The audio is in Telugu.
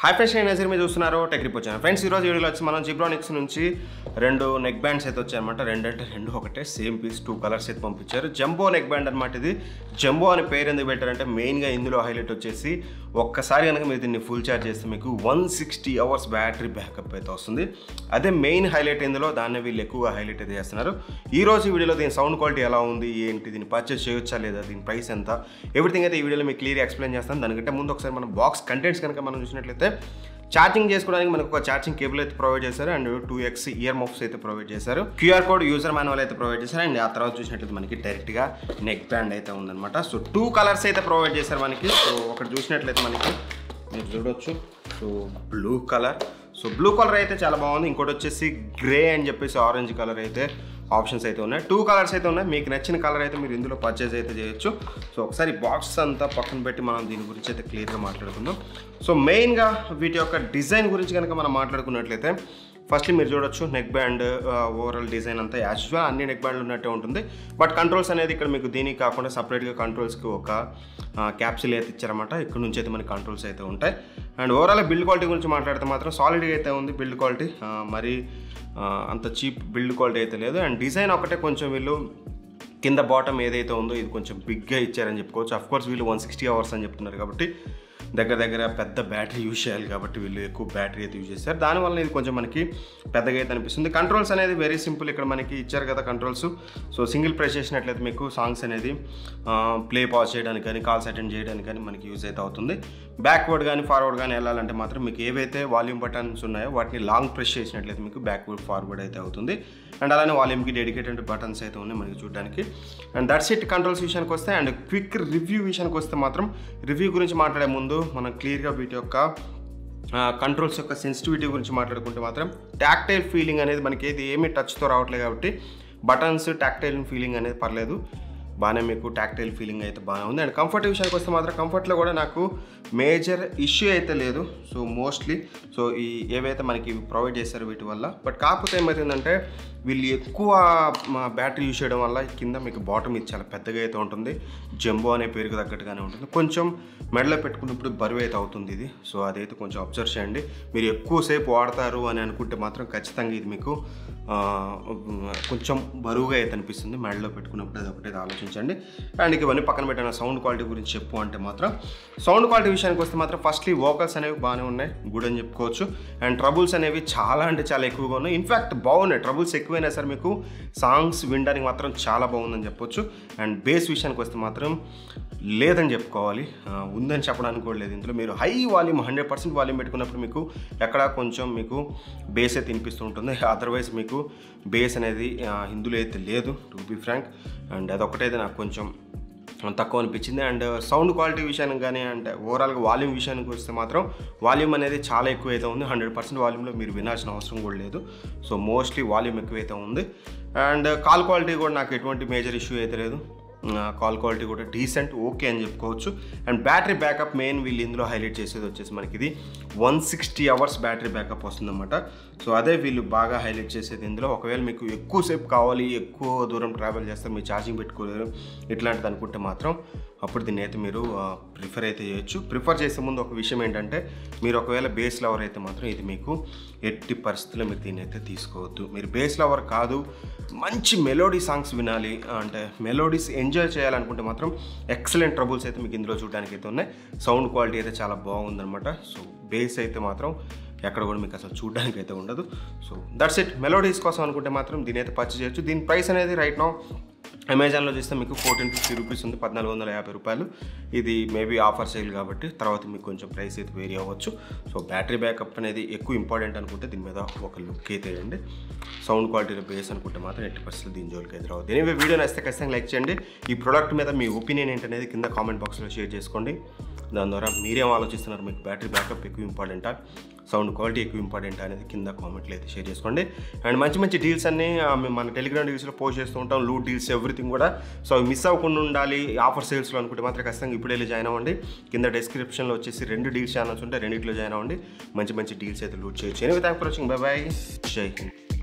హాయ్ ఫ్రెండ్స్ నేను నజీర్ మీరు చూస్తున్నారు టెక్ రిప్ వచ్చాను ఫ్రెండ్స్ ఈరోజు వీడియోలో వచ్చి మనం జిబ్రానిక్స్ నుంచి రెండు నెక్ బ్యాండ్స్ అయితే వచ్చాయన్నమాట రెండు అంటే రెండు ఒకటే సేమ్ పీస్ టూ కలర్స్ అయితే పంపించారు జంబో నెక్ బ్యాండ్ అనమాట ఇది జంబో అనే పేరు ఎందుకు పెట్టారంటే మెయిన్గా ఇందులో హైలైట్ వచ్చేసి ఒక్కసారి కనుక మీరు దీన్ని ఫుల్ ఛార్జ్ చేస్తే మీకు one sixty hours battery backup అయితే వస్తుంది అదే మెయిన్ హైలైట్ ఇందులో దాన్ని వీళ్ళు ఎక్కువగా హైలైట్ అయితే చేస్తున్నారు ఈ రోజు ఈ వీడియోలో దీని సౌండ్ క్వాలిటీ ఎలా ఉంది ఏంటి దీన్ని పర్చేస్ చేయొచ్చా లేదా దీని ప్రైస్ ఎంత ఎవ్రీథింగ్ అయితే ఈ వీడియోలో మీకు క్లియర్ ఎక్స్ప్లెయిన్ చేస్తాను దానికంటే ముందు ఒకసారి మనం బాక్స్ కంటెంట్స్ కనుక మనం చూసినట్లయితే ఛార్జింగ్ చేసుకోవడానికి మనకు ఒక ఛార్జింగ్ కేబుల్ అయితే ప్రొవైడ్ చేశారు and two x ear muffs అయితే ప్రొవైడ్ చేశారు క్యూఆర్ కోడ్ యూజర్ మాన్యువల్ అయితే ప్రొవైడ్ చేశారు అండ్ ఆ తర్వాత చూసినట్లయితే మనకి డైరెక్ట్గా నెక్ బ్యాండ్ అయితే ఉందన్నమాట సో టూ కలర్స్ అయితే ప్రొవైడ్ చేశారు మనకి సో ఒకటి చూసినట్లయితే మనకి మీరు చూడొచ్చు so blue colour so blue colour అయితే చాలా బాగుంది ఇంకోటి వచ్చేసి గ్రే అని చెప్పేసి ఆరెంజ్ కలర్ అయితే ఆప్షన్స్ అయితే ఉన్నాయి టూ కలర్స్ అయితే ఉన్నాయి మీకు నచ్చిన కలర్ అయితే మీరు ఇందులో పర్చేస్ అయితే చేయొచ్చు సో ఒకసారి బాక్స్ అంతా పక్కన పెట్టి మనం దీని గురించి అయితే క్లియర్గా మాట్లాడుకుందాం సో మెయిన్గా వీటి యొక్క డిజైన్ గురించి కనుక మనం మాట్లాడుకున్నట్లయితే ఫస్ట్లీ మీరు చూడొచ్చు నెక్ బ్యాండ్ ఓవరాల్ డిజైన్ అంతా యాక్చువల్ అన్ని నెక్ బ్యాండ్లు ఉన్నట్టే ఉంటుంది బట్ కంట్రోల్స్ అనేది ఇక్కడ మీకు దీనికి కాకుండా సపరేట్గా కంట్రోల్స్కి ఒక క్యాప్సిల్ అయితే ఇచ్చారన్నమాట ఇక్కడ నుంచి అయితే మనకి కంట్రోల్స్ అయితే ఉంటాయి అండ్ ఓవరాల్ బిల్డ్ క్వాలిటీ గురించి మాట్లాడితే మాత్రం సాలిడ్గా అయితే ఉంది బిల్డ్ క్వాలిటీ మరి ఆ, అంత చీప్ బిల్డ్ క్వాలిటీ అయితే లేదు అండ్ డిజైన్ ఒకటే కొంచెం వీళ్ళు కింద బాటమ్ ఏదైతే ఉందో ఇది కొంచెం బిగ్గా ఇచ్చారని చెప్పుకోవచ్చు అఫ్ కోర్స్ వీళ్ళు వన్ సిక్స్టీ అవర్స్ అని చెప్తున్నారు కాబట్టి దగ్గర దగ్గర పెద్ద బ్యాటరీ యూజ్ చేయాలి కాబట్టి వీళ్ళు ఎక్కువ బ్యాటరీ అయితే యూజ్ చేస్తారు దానివల్ల ఇది కొంచెం మనకి పెద్దగా అయితే అనిపిస్తుంది కంట్రోల్స్ అనేది వెరీ సింపుల్ ఇక్కడ మనకి ఇచ్చారు కదా కంట్రోల్స్ సో సింగిల్ ప్రెస్ చేసినట్లయితే మీకు సాంగ్స్ అనేది ప్లే పాజ్ చేయడానికి కానీ కాల్స్ అటెండ్ చేయడానికి కానీ మనకి యూజ్ అయితే అవుతుంది బ్యాక్వర్డ్ కానీ ఫార్వర్డ్ కానీ వెళ్ళాలంటే మాత్రం మీకు ఏవైతే వాల్యూమ్ బటన్స్ ఉన్నాయో వాటిని లాంగ్ ప్రెస్ చేసినట్లయితే మీకు బ్యాక్వర్డ్ ఫార్వర్డ్ అయితే అవుతుంది అండ్ అలానే వాల్యూమ్కి డెడికేటెడ్ బటన్స్ అయితే ఉన్నాయి మనకి చూడడానికి అండ్ దట్స్ ఇట్ కంట్రోల్స్ విషయానికి వస్తే అండ్ క్విక్ రివ్యూ విషయానికి వస్తే మాత్రం రివ్యూ గురించి మాట్లాడే ముందు మనం క్లియర్గా వీటి యొక్క కంట్రోల్స్ యొక్క సెన్సిటివిటీ గురించి మాట్లాడుకుంటే మాత్రం టాక్టైల్ ఫీలింగ్ అనేది మనకి ఏది ఏమీ టచ్తో రావట్లేదు కాబట్టి బటన్స్ టాక్టైల్ ఫీలింగ్ అనేది పర్లేదు బాగానే మీకు టాక్టైల్ ఫీలింగ్ అయితే బాగానే ఉంది అండ్ కంఫర్ట్ విషయానికి వస్తే మాత్రం కంఫర్ట్లో కూడా నాకు మేజర్ ఇష్యూ అయితే లేదు సో మోస్ట్లీ సో ఈ ఏవైతే మనకి ప్రొవైడ్ చేశారో వీటి వల్ల బట్ కాకపోతే ఏమవుతుందంటే వీళ్ళు ఎక్కువ బ్యాటరీ యూజ్ చేయడం వల్ల కింద మీకు బాటమ్ ఇది చాలా పెద్దగా అయితే ఉంటుంది జంబో అనే పేరుకు తగ్గట్టుగానే ఉంటుంది కొంచెం మెడలో పెట్టుకున్నప్పుడు బరువు అయితే అవుతుంది ఇది సో అదైతే కొంచెం అబ్జర్వ్ చేయండి మీరు ఎక్కువసేపు వాడతారు అని అనుకుంటే మాత్రం ఖచ్చితంగా ఇది మీకు ఆ, కొంచెం బరువుగా అయితే అనిపిస్తుంది మెడలో పెట్టుకున్నప్పుడు అది ఒకటి ఆలోచించండి అండ్ ఇక ఇవన్నీ పక్కన పెట్టిన సౌండ్ క్వాలిటీ గురించి చెప్పు అంటే మాత్రం సౌండ్ క్వాలిటీ విషయానికి వస్తే మాత్రం ఫస్ట్లీ వోకల్స్ అనేవి బాగానే ఉన్నాయి గుడ్ అని చెప్పుకోవచ్చు అండ్ ట్రబుల్స్ అనేవి చాలా అంటే చాలా ఎక్కువగా ఉన్నాయి ఇన్ఫ్యాక్ట్ బాగున్నాయి ట్రబుల్స్ ఎక్కువైనా సరే మీకు సాంగ్స్ వినడానికి మాత్రం చాలా బాగుందని చెప్పొచ్చు అండ్ బేస్ విషయానికి వస్తే మాత్రం లేదని చెప్పుకోవాలి ఆ, ఉందని చెప్పడానికి కూడా లేదు ఇందులో మీరు high volume hundred percent volume పెట్టుకున్నప్పుడు మీకు ఎక్కడ కొంచెం మీకు బేస్ అయితే వినిపిస్తూ ఉంటుంది అదర్వైజ్ మీకు బేస్ అనేది ఆ, ఇందులో అయితే లేదు టు బి ఫ్రాంక్ అండ్ అదొకటైతే నాకు కొంచెం తక్కువ అనిపించింది అండ్ సౌండ్ క్వాలిటీ విషయానికి కానీ అంటే ఓవరాల్గా వాల్యూమ్ విషయానికి వస్తే మాత్రం వాల్యూమ్ అనేది చాలా ఎక్కువ అయితే ఉంది హండ్రెడ్ పర్సెంట్ వాల్యూమ్లో మీరు వినాల్సిన అవసరం కూడా లేదు సో మోస్ట్లీ వాల్యూమ్ ఎక్కువైతే ఉంది అండ్ కాల్ క్వాలిటీ కూడా నాకు ఎటువంటి మేజర్ ఇష్యూ అయితే లేదు కాల్ క్వాలిటీ కూడా డీసెంట్ ఓకే అని చెప్పుకోవచ్చు అండ్ బ్యాటరీ బ్యాకప్ మెయిన్ వీళ్ళు ఇందులో హైలైట్ చేసేది వచ్చేసి మనకి ఇది one sixty hours battery backup వస్తుందన్నమాట సో అదే వీళ్ళు బాగా హైలైట్ చేసేది ఇందులో ఒకవేళ మీకు ఎక్కువసేపు కావాలి ఎక్కువ దూరం ట్రావెల్ చేస్తే మీరు ఛార్జింగ్ పెట్టుకోలేరు ఇట్లాంటిది అనుకుంటే మాత్రం అప్పుడు దీన్ని అయితే మీరు ప్రిఫర్ అయితే చేయొచ్చు ప్రిఫర్ చేసే ముందు ఒక విషయం ఏంటంటే మీరు ఒకవేళ బేస్ లవర్ అయితే మాత్రం ఇది మీకు ఎట్టి పరిస్థితుల్లో మీరు దీన్ని అయితే తీసుకోవద్దు మీరు బేస్ లవర్ కాదు మంచి మెలోడీ సాంగ్స్ వినాలి అంటే మెలోడీస్ ఎంజాయ్ చేయాలనుకుంటే మాత్రం ఎక్సలెంట్ ట్రబుల్స్ అయితే మీకు ఇందులో చూడడానికి అయితే ఉన్నాయి సౌండ్ క్వాలిటీ అయితే చాలా బాగుందన్నమాట సో బేస్ అయితే మాత్రం ఎక్కడ కూడా మీకు అసలు చూడడానికి అయితే ఉండదు సో దట్స్ ఇట్ మెలోడీస్ కోసం అనుకుంటే మాత్రం దీని అయితే పర్చేస్ చేయొచ్చు దీని ప్రైస్ అనేది రైట్ నో అమెజాన్లో చూస్తే మీకు ఫోర్టీన్ ఫిఫ్టీ రూపీస్ ఉంది పద్నాలుగు వందల యాభై రూపాయలు ఇది మేబీ ఆఫర్ సేల్ కాబట్టి తర్వాత మీకు కొంచెం ప్రైస్ అయితే వేరీ అవ్వచ్చు సో బ్యాటరీ బ్యాకప్ అనేది ఎక్కువ ఇంపార్టెంట్ అనుకుంటే దీని మీద ఒక లుక్ అయితే వేయండి సౌండ్ క్వాలిటీలో బేస్ అనుకుంటే మాత్రం ఎట్టి పరిస్థితులు దీని జోలికి అయితే రావద్దు ఎనివే వీడియో నచ్చితే ఖచ్చితంగా లైక్ చేయండి ఈ ప్రోడక్ట్ మీద మీ ఒపీనియన్ ఏంటనేది కింద కామెంట్ బాక్స్లో షేర్ చేసుకోండి దాని ద్వారా మీరేం ఆలోచిస్తున్నారు మీకు బ్యాటరీ బ్యాకప్ ఎక్కువ ఇంపార్టెంటా సౌండ్ క్వాలిటీ ఎక్కువ ఇంపార్టెంట్ అనేది కింద కామెంట్లు అయితే షేర్ చేసుకోండి అండ్ మంచి మంచి డీల్స్ అన్ని ఆ, మేము మన టెలిగ్రామ్ డీల్స్లో పోస్ట్ చేస్తూ ఉంటాం లూట్ డీల్స్ ఎవ్రీథింగ్ కూడా సో మిస్ అవ్వకుండా ఉండాలి ఆఫర్ సేల్స్లో అనుకుంటే మాత్రం ఖచ్చితంగా ఇప్పుడు వెళ్ళి జాయిన్ అవ్వండి కింద డిస్క్రిప్షన్లో వచ్చేసి రెండు డీల్స్ ఛానల్స్ ఉంటాయి రెండింటిలో జాయిన్ అవ్వండి మంచి మంచి డీల్స్ అయితే లూట్ చేయొచ్చు anyway thank for watching bye bye Jai Hind